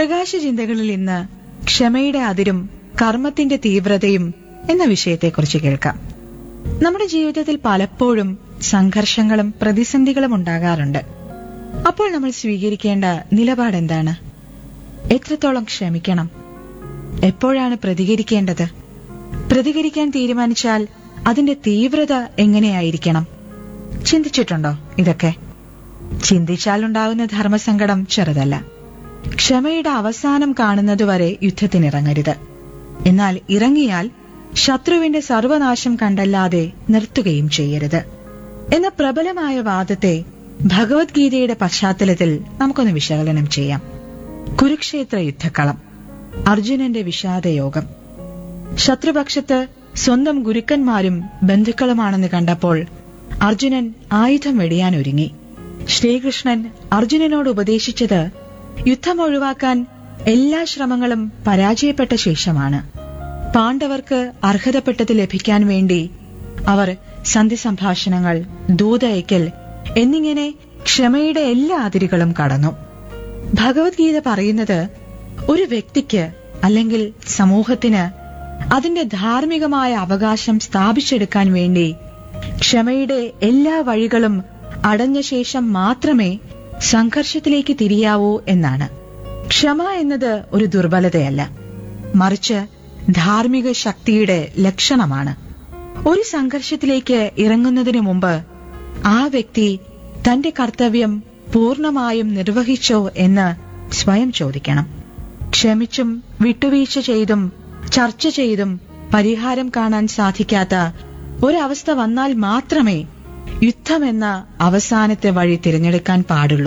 പ്രകാശ ചിന്തകളിൽ ഇന്ന് ക്ഷമയുടെ അതിരും കർമ്മത്തിന്റെ തീവ്രതയും എന്ന വിഷയത്തെക്കുറിച്ച് കേൾക്കാം നമ്മുടെ ജീവിതത്തിൽ പലപ്പോഴും സംഘർഷങ്ങളും പ്രതിസന്ധികളും ഉണ്ടാകാറുണ്ട് അപ്പോൾ നമ്മൾ സ്വീകരിക്കേണ്ട നിലപാട് എന്താണ് എത്രത്തോളം ക്ഷമിക്കണം എപ്പോഴാണ് പ്രതികരിക്കേണ്ടത് പ്രതികരിക്കാൻ തീരുമാനിച്ചാൽ അതിന്റെ തീവ്രത എങ്ങനെയായിരിക്കണം ചിന്തിച്ചിട്ടുണ്ടോ ഇതൊക്കെ ചിന്തിച്ചാലുണ്ടാകുന്ന ധർമ്മസങ്കടം ചെറുതല്ല ക്ഷമയുടെ അവസാനം കാണുന്നതുവരെ യുദ്ധത്തിനിറങ്ങരുത് എന്നാൽ ഇറങ്ങിയാൽ ശത്രുവിന്റെ സർവനാശം കണ്ടല്ലാതെ നിർത്തുകയും ചെയ്യരുത് എന്ന പ്രബലമായ വാദത്തെ ഭഗവത്ഗീതയുടെ പശ്ചാത്തലത്തിൽ നമുക്കൊന്ന് വിശകലനം ചെയ്യാം കുരുക്ഷേത്ര യുദ്ധക്കളം അർജുനന്റെ വിഷാദയോഗം ശത്രുപക്ഷത്ത് സ്വന്തം ഗുരുക്കന്മാരും ബന്ധുക്കളുമാണെന്ന് കണ്ടപ്പോൾ അർജുനൻ ആയുധം വെടിയാനൊരുങ്ങി ശ്രീകൃഷ്ണൻ അർജുനനോട് ഉപദേശിച്ചത് യുദ്ധം ഒഴിവാക്കാൻ എല്ലാ ശ്രമങ്ങളും പരാജയപ്പെട്ട ശേഷമാണ് പാണ്ഡവർക്ക് അർഹതപ്പെട്ടത് ലഭിക്കാൻ വേണ്ടി അവർ സന്ധി സംഭാഷണങ്ങൾ ദൂതയക്കൽ എന്നിങ്ങനെ ക്ഷമയുടെ എല്ലാ അതിരുകളും കടന്നു ഭഗവത്ഗീത പറയുന്നത് ഒരു വ്യക്തിക്ക് അല്ലെങ്കിൽ സമൂഹത്തിന് അതിന്റെ ധാർമ്മികമായ അവകാശം സ്ഥാപിച്ചെടുക്കാൻ വേണ്ടി ക്ഷമയുടെ എല്ലാ വഴികളും അടഞ്ഞ ശേഷം മാത്രമേ സംഘർഷത്തിലേക്ക് തിരിയാവൂ എന്നാണ് ക്ഷമ എന്നത് ഒരു ദുർബലതയല്ല മറിച്ച് ധാർമ്മിക ശക്തിയുടെ ലക്ഷണമാണ് ഒരു സംഘർഷത്തിലേക്ക് ഇറങ്ങുന്നതിനു മുമ്പ് ആ വ്യക്തി തന്റെ കർത്തവ്യം പൂർണമായും നിർവഹിച്ചോ എന്ന് സ്വയം ചോദിക്കണം ക്ഷമിച്ചും വിട്ടുവീഴ്ച ചെയ്തും ചർച്ച ചെയ്തും പരിഹാരം കാണാൻ സാധിക്കാത്ത ഒരവസ്ഥ വന്നാൽ മാത്രമേ യുദ്ധമെന്ന അവസാനത്തെ വഴി തിരഞ്ഞെടുക്കാൻ പാടുള്ളൂ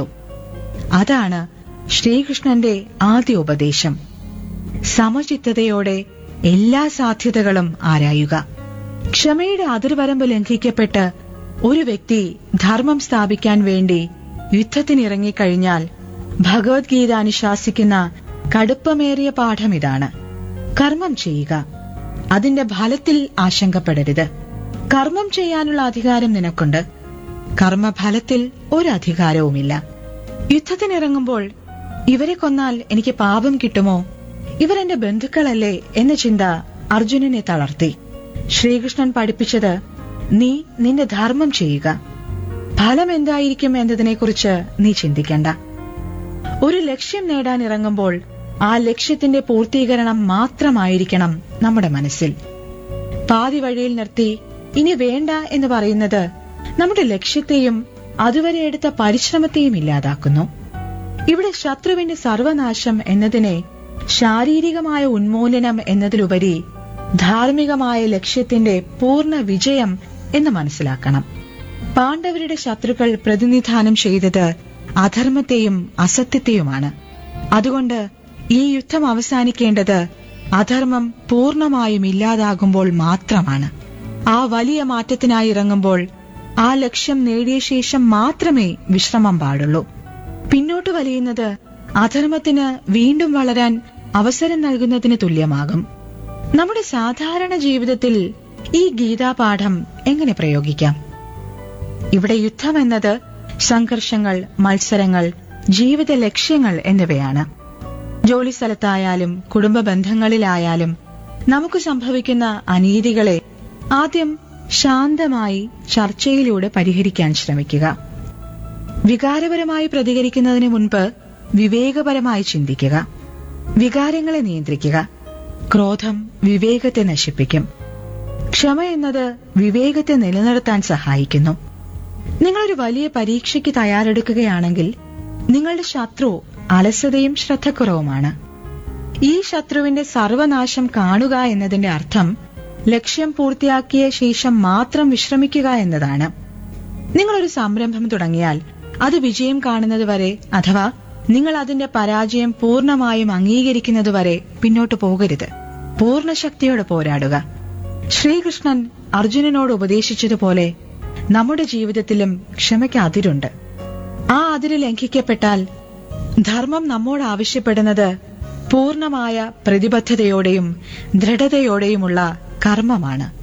അതാണ് ശ്രീകൃഷ്ണന്റെ ആദ്യ ഉപദേശം സമചിത്തതയോടെ എല്ലാ സാധ്യതകളും ആരായുക ക്ഷമയുടെ അതിർവരമ്പ് ലംഘിക്കപ്പെട്ട് ഒരു വ്യക്തി ധർമ്മം സ്ഥാപിക്കാൻ വേണ്ടി യുദ്ധത്തിനിറങ്ങിക്കഴിഞ്ഞാൽ ഭഗവത്ഗീത അനുശാസിക്കുന്ന കടുപ്പമേറിയ പാഠം ഇതാണ് കർമ്മം ചെയ്യുക അതിന്റെ ഫലത്തിൽ ആശങ്കപ്പെടരുത് കർമ്മം ചെയ്യാനുള്ള അധികാരം നിനക്കുണ്ട് കർമ്മഫലത്തിൽ ഒരു അധികാരവുമില്ല യുദ്ധത്തിനിറങ്ങുമ്പോൾ ഇവരെ കൊന്നാൽ എനിക്ക് പാപം കിട്ടുമോ ഇവർ എന്റെ ബന്ധുക്കളല്ലേ എന്ന ചിന്ത അർജുനനെ തളർത്തി ശ്രീകൃഷ്ണൻ പഠിപ്പിച്ചത് നീ നിന്റെ ധർമ്മം ചെയ്യുക ഫലം എന്തായിരിക്കും എന്നതിനെക്കുറിച്ച് നീ ചിന്തിക്കണ്ട ഒരു ലക്ഷ്യം നേടാൻ ഇറങ്ങുമ്പോൾ ആ ലക്ഷ്യത്തിന്റെ പൂർത്തീകരണം മാത്രമായിരിക്കണം നമ്മുടെ മനസ്സിൽ പാതി വഴിയിൽ നിർത്തി ഇനി വേണ്ട എന്ന് പറയുന്നത് നമ്മുടെ ലക്ഷ്യത്തെയും അതുവരെ എടുത്ത പരിശ്രമത്തെയും ഇല്ലാതാക്കുന്നു ഇവിടെ ശത്രുവിന്റെ സർവനാശം എന്നതിനെ ശാരീരികമായ ഉന്മൂലനം എന്നതിലുപരി ധാർമ്മികമായ ലക്ഷ്യത്തിന്റെ പൂർണ്ണ വിജയം എന്ന് മനസ്സിലാക്കണം പാണ്ഡവരുടെ ശത്രുക്കൾ പ്രതിനിധാനം ചെയ്തത് അധർമ്മത്തെയും അസത്യത്തെയുമാണ് അതുകൊണ്ട് ഈ യുദ്ധം അവസാനിക്കേണ്ടത് അധർമ്മം പൂർണ്ണമായും ഇല്ലാതാകുമ്പോൾ മാത്രമാണ് ആ വലിയ മാറ്റത്തിനായി ഇറങ്ങുമ്പോൾ ആ ലക്ഷ്യം നേടിയ ശേഷം മാത്രമേ വിശ്രമം പാടുള്ളൂ പിന്നോട്ട് വലിയുന്നത് അധർമ്മത്തിന് വീണ്ടും വളരാൻ അവസരം നൽകുന്നതിന് തുല്യമാകും നമ്മുടെ സാധാരണ ജീവിതത്തിൽ ഈ ഗീതാപാഠം എങ്ങനെ പ്രയോഗിക്കാം ഇവിടെ യുദ്ധം എന്നത് സംഘർഷങ്ങൾ മത്സരങ്ങൾ ജീവിത ലക്ഷ്യങ്ങൾ എന്നിവയാണ് ജോലിസ്ഥലത്തായാലും കുടുംബ ബന്ധങ്ങളിലായാലും നമുക്ക് സംഭവിക്കുന്ന അനീതികളെ ആദ്യം ശാന്തമായി ചർച്ചയിലൂടെ പരിഹരിക്കാൻ ശ്രമിക്കുക വികാരപരമായി പ്രതികരിക്കുന്നതിന് മുൻപ് വിവേകപരമായി ചിന്തിക്കുക വികാരങ്ങളെ നിയന്ത്രിക്കുക ക്രോധം വിവേകത്തെ നശിപ്പിക്കും ക്ഷമ എന്നത് വിവേകത്തെ നിലനിർത്താൻ സഹായിക്കുന്നു നിങ്ങളൊരു വലിയ പരീക്ഷയ്ക്ക് തയ്യാറെടുക്കുകയാണെങ്കിൽ നിങ്ങളുടെ ശത്രു അലസതയും ശ്രദ്ധക്കുറവുമാണ് ഈ ശത്രുവിന്റെ സർവനാശം കാണുക എന്നതിന്റെ അർത്ഥം ലക്ഷ്യം പൂർത്തിയാക്കിയ ശേഷം മാത്രം വിശ്രമിക്കുക എന്നതാണ് നിങ്ങളൊരു സംരംഭം തുടങ്ങിയാൽ അത് വിജയം കാണുന്നതുവരെ അഥവാ നിങ്ങൾ അതിന്റെ പരാജയം പൂർണ്ണമായും അംഗീകരിക്കുന്നതുവരെ പിന്നോട്ട് പോകരുത് പൂർണ്ണ ശക്തിയോടെ പോരാടുക ശ്രീകൃഷ്ണൻ അർജുനനോട് ഉപദേശിച്ചതുപോലെ നമ്മുടെ ജീവിതത്തിലും ക്ഷമയ്ക്ക് അതിരുണ്ട് ആ അതിര് ലംഘിക്കപ്പെട്ടാൽ ധർമ്മം നമ്മോട് ആവശ്യപ്പെടുന്നത് പൂർണ്ണമായ പ്രതിബദ്ധതയോടെയും ദൃഢതയോടെയുമുള്ള കർമ്മമാണ്